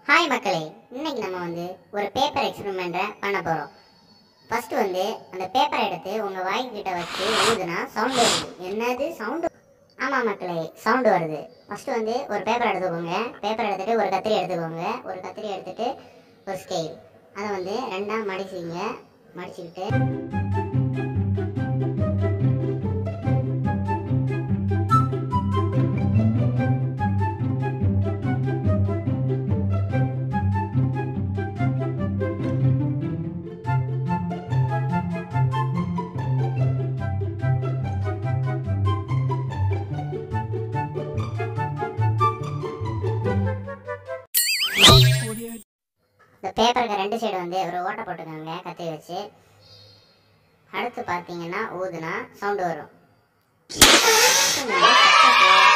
hi மக்களே இன்னைக்கு நம்ம வந்து ஒரு பேப்பர் எக்ஸ்பெரிமெண்ட்டை பண்ண போகிறோம் ஃபர்ஸ்ட் வந்து அந்த பேப்பரை எடுத்து உங்கள் வாய்க்கிட்ட வச்சு ஊதுனா சவுண்டு வருது என்னது சவுண்டு ஆமாம் மக்களே சவுண்டு வருது ஃபர்ஸ்ட் வந்து ஒரு பேப்பர் எடுத்துக்கோங்க பேப்பர் எடுத்துட்டு ஒரு கத்திரி எடுத்துக்கோங்க ஒரு கத்திரி எடுத்துட்டு ஒரு ஸ்கேல் அதை வந்து ரெண்டாக மடிச்சிங்க மடிச்சுக்கிட்டு இந்த பேப்பருக்கு ரெண்டு சைடு வந்து ஒரு ஓட்டை போட்டுக்கோங்க கத்தி வச்சு அடுத்து பார்த்தீங்கன்னா ஊதுனா சவுண்டு வரும்